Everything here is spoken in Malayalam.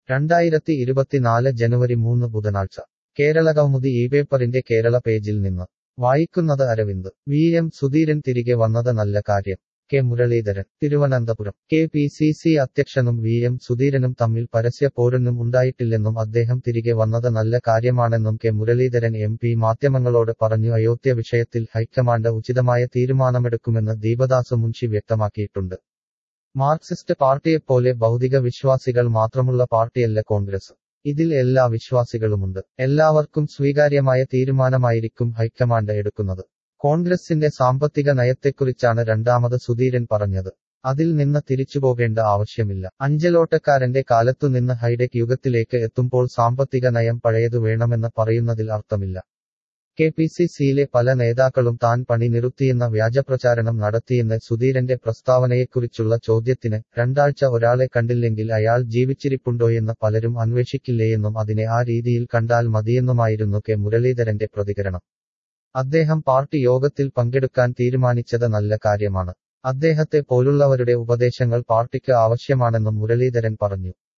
രണ്ടായിരത്തി ഇരുപത്തിനാല് ജനുവരി മൂന്ന് ബുധനാഴ്ച കേരളകൗമുദി ഈ പേപ്പറിന്റെ കേരള പേജിൽ നിന്ന് വായിക്കുന്നത് അരവിന്ദ് വി എം സുധീരൻ തിരികെ വന്നത് നല്ല കാര്യം K Muraleedharan Thiruvananthapuram K P C C അധ്യക്ഷനും വി എം സുധീരനും തമ്മിൽ പരസ്യ പോരൊന്നും ഉണ്ടായിട്ടില്ലെന്നും അദ്ദേഹം തിരികെ വന്നത് നല്ല കാര്യമാണെന്നും കെ മുരളീധരൻ എം പി മാധ്യമങ്ങളോട് പറഞ്ഞു അയോധ്യ വിഷയത്തിൽ ഹൈക്കമാൻഡ് ഉചിതമായ തീരുമാനമെടുക്കുമെന്ന് ദീപദാസ് മുൻഷി വ്യക്തമാക്കിയിട്ടുണ്ട് മാർക്സിസ്റ്റ് പാർട്ടിയെപ്പോലെ ഭൗതിക വിശ്വാസികൾ മാത്രമുള്ള പാർട്ടിയല്ല കോൺഗ്രസ് ഇതിൽ എല്ലാ വിശ്വാസികളുമുണ്ട് എല്ലാവർക്കും സ്വീകാര്യമായ തീരുമാനമായിരിക്കും ഹൈക്കമാൻഡ് എടുക്കുന്നത് കോൺഗ്രസിന്റെ സാമ്പത്തിക നയത്തെക്കുറിച്ചാണ് രണ്ടാമത് സുധീരൻ പറഞ്ഞത് അതിൽ നിന്ന് തിരിച്ചുപോകേണ്ട ആവശ്യമില്ല അഞ്ചലോട്ടക്കാരന്റെ കാലത്തുനിന്ന് ഹൈടെക് യുഗത്തിലേക്ക് എത്തുമ്പോൾ സാമ്പത്തിക നയം പഴയതു വേണമെന്ന് പറയുന്നതിൽ അർത്ഥമില്ല കെ പി സി സിയിലെ പല നേതാക്കളും താൻ പണി നിർത്തിയെന്ന വ്യാജപ്രചാരണം നടത്തിയെന്ന് സുധീരന്റെ പ്രസ്താവനയെക്കുറിച്ചുള്ള ചോദ്യത്തിന് രണ്ടാഴ്ച ഒരാളെ കണ്ടില്ലെങ്കിൽ അയാൾ ജീവിച്ചിരിപ്പുണ്ടോയെന്ന് പലരും അന്വേഷിക്കില്ലേയെന്നും അതിനെ ആ രീതിയിൽ കണ്ടാൽ മതിയെന്നുമായിരുന്നു കെ മുരളീധരന്റെ പ്രതികരണം അദ്ദേഹം പാർട്ടി യോഗത്തിൽ പങ്കെടുക്കാൻ തീരുമാനിച്ചത് നല്ല കാര്യമാണ് അദ്ദേഹത്തെ പോലുള്ളവരുടെ ഉപദേശങ്ങൾ പാർട്ടിക്ക് ആവശ്യമാണെന്നും മുരളീധരൻ പറഞ്ഞു